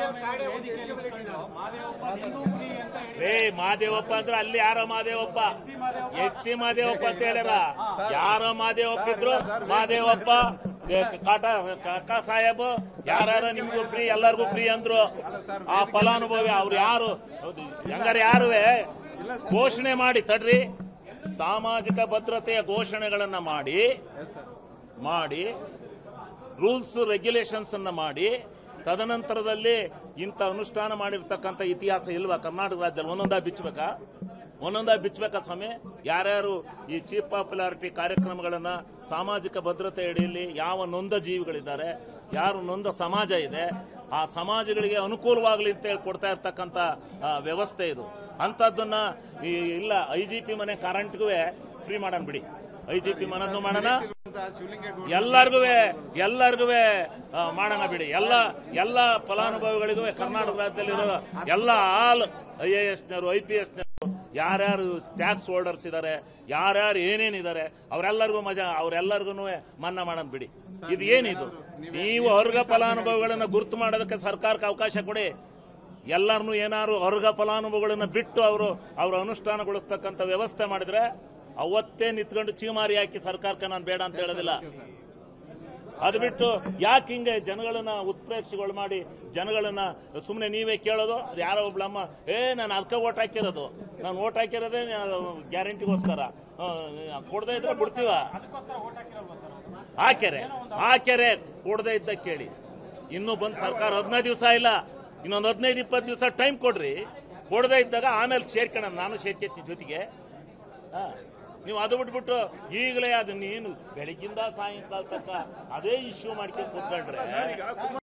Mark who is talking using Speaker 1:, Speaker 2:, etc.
Speaker 1: ರೇ ಮಾದೇವಪ್ಪ ಅಂದ್ರೆ ಅಲ್ಲಿ ಯಾರೋ ಮಾದೇವಪ್ಪ ಎಚ್ ಸಿ ಮಾದೇವಪ್ಪ ಅಂತ ಹೇಳ್ಯಾರ ಯಾರೋ ಮಾದೇವಪ್ಪ ಇದ್ರು ಮಾದೇವಪ್ಪ ಗ- ಕಾಟ ಕಾಕಾ ಸಾಹೇಬ್ ಯಾರು ನಿಮ್ಗೂ ಫ್ರೀ ಎಲ್ಲರಿಗೂ ಫ್ರೀ ಅಂದ್ರು ಆ ಫಲಾನುಭವಿ ಅವ್ರು ಯಾರು ಹೌದು ಹೆಂಗಾರ ಯಾರುವೆ ಘೋಷಣೆ ಮಾಡಿ ತಡ್ರಿ ಸಾಮಾಜಿಕ ಭದ್ರತೆಯ ಘೋಷಣೆಗಳನ್ನ ಮಾಡಿ ಮಾಡಿ ರೂಲ್ಸ್ ರೆಗ್ಯುಲೇಷನ್ಸ್ ಅನ್ನ ಮಾಡಿ ತದನಂತರದಲ್ಲಿ ಇಂಥ ಅನುಷ್ಠಾನ ಮಾಡಿರ್ತಕ್ಕಂಥ ಇತಿಹಾಸ ಇಲ್ವಾ ಕರ್ನಾಟಕ ರಾಜ್ಯದಲ್ಲಿ ಒಂದೊಂದಾಗಿ ಬಿಚ್ಚಬೇಕಾ ಒಂದೊಂದಾಗಿ ಬಿಚ್ಚಬೇಕಾ ಸ್ವಾಮಿ ಯಾರ್ಯಾರು ಈ ಚೀಫ್ ಪಾಪ್ಯುಲಾರಿಟಿ ಕಾರ್ಯಕ್ರಮಗಳನ್ನ ಸಾಮಾಜಿಕ ಭದ್ರತೆ ಅಡಿಯಲ್ಲಿ ಯಾವ ನೊಂದ ಜೀವಿಗಳಿದ್ದಾರೆ ಯಾರು ನೊಂದ ಸಮಾಜ ಇದೆ ಆ ಸಮಾಜಗಳಿಗೆ ಅನುಕೂಲವಾಗಲಿ ಅಂತ ಹೇಳಿ ಕೊಡ್ತಾ ಇರ್ತಕ್ಕಂಥ ಆ, ವ್ಯವಸ್ಥೆ ಇದು ಅಂಥದ್ದನ್ನ ಈ ಇಲ್ಲ ಐ ಜಿ ಪಿ ಮನೆ ಕರೆಂಟ್ಗೂ ಫ್ರೀ ಮಾಡೋಣ ಬಿಡಿ ಐ ಜಿ ಪಿ ಮನನ್ನು ಮಾಡೋಣ ಎಲ್ಲರಿಗೂ ಎಲ್ಲರಿಗೂ ಮಾಡೋಣ ಬಿಡಿ ಎಲ್ಲ ಎಲ್ಲ ಫಲಾನುಭವಿಗಳಿಗೂ ಕರ್ನಾಟಕ ರಾಜ್ಯದಲ್ಲಿರೋ ಎಲ್ಲ ಆಲ್ ಐ ಎ ಎಸ್ನವರು ಐ ಪಿ ಎಸ್ನವರು ಯಾರ್ಯಾರು ಟ್ಯಾಕ್ಸ್ ಹೋಲ್ಡರ್ಸ್ ಇದ್ದಾರೆ ಯಾರ್ಯಾರು ಏನೇನಿದ್ದಾರೆ ಅವರೆಲ್ಲರಿಗೂ ಮಜಾ ಅವರೆಲ್ಲರಿಗೂ ಮನ್ನಾ ಮಾಡೋಣ ಬಿಡಿ ಇದು ಏನಿದು ನೀವು ಹೊರಗ ಫಲಾನುಭವಿಗಳನ್ನ ಗುರುತು ಮಾಡೋದಕ್ಕೆ ಸರ್ಕಾರಕ್ಕೆ ಅವಕಾಶ ಕೊಡಿ ಎಲ್ಲರನ್ನೂ ಏನಾದ್ರು ಹೊರಗ ಫಲಾನುಭವಿಗಳನ್ನ ಬಿಟ್ಟು ಅವರು ಅವರು ಅನುಷ್ಠಾನಗೊಳಿಸ್ತಕ್ಕಂಥ ವ್ಯವಸ್ಥೆ ಮಾಡಿದ್ರೆ ಅವತ್ತೇ ನಿಂತ್ಕೊಂಡು ಚೀಮಾರಿ ಹಾಕಿ ಸರ್ಕಾರಕ್ಕೆ ನಾನು ಬೇಡ ಅಂತ ಹೇಳೋದಿಲ್ಲ ಅದು ಬಿಟ್ಟು ಯಾಕೆ ಹಿಂಗೆ ಜನಗಳನ್ನ ಉತ್ಪ್ರೇಕ್ಷೆಗಳು ಮಾಡಿ ಜನಗಳನ್ನ ಸುಮ್ಮನೆ ನೀವೇ ಕೇಳೋದು ಅದು ಯಾರೋ ಒಬ್ಳಮ್ಮ ಏ ನಾನು ಅದಕ್ಕೆ ಓಟ್ ಹಾಕಿರೋದು ನಾನು ಓಟ್ ಹಾಕಿರೋದೇ ಗ್ಯಾರಂಟಿಗೋಸ್ಕರ ಕೊಡದೇ ಇದ್ರೆ ಬಿಡ್ತೀವ ಹಾಕ್ಯಾರೆ ಹಾಕ್ಯಾರೆ ಕೊಡದೇ ಇದ್ದ ಕೇಳಿ ಇನ್ನೂ ಬಂದು ಸರ್ಕಾರ ಹದಿನೈದು ದಿವಸ ಇಲ್ಲ ಇನ್ನೊಂದು ಹದಿನೈದು ಇಪ್ಪತ್ತು ದಿವಸ ಟೈಮ್ ಕೊಡ್ರಿ ಕೊಡದೇ ಇದ್ದಾಗ ಆಮೇಲೆ ಸೇರ್ಕೊಳ್ಳೋಣ ನಾನು ಸೇರ್ಕೊತೀನಿ ಜೊತೆಗೆ ಹಾ. ನೀವು ಅದು ಬಿಟ್ಬಿಟ್ಟು ಈಗಲೇ ಅದನ್ನ ಏನು ಬೆಳಗಿಂದ ಸಾಯಂಕಾಲ ತನಕ ಅದೇ ಇಶ್ಯೂ ಮಾಡ್ಕೊಂಡು ಕೂತ್ಕೊಂಡ್ರೆ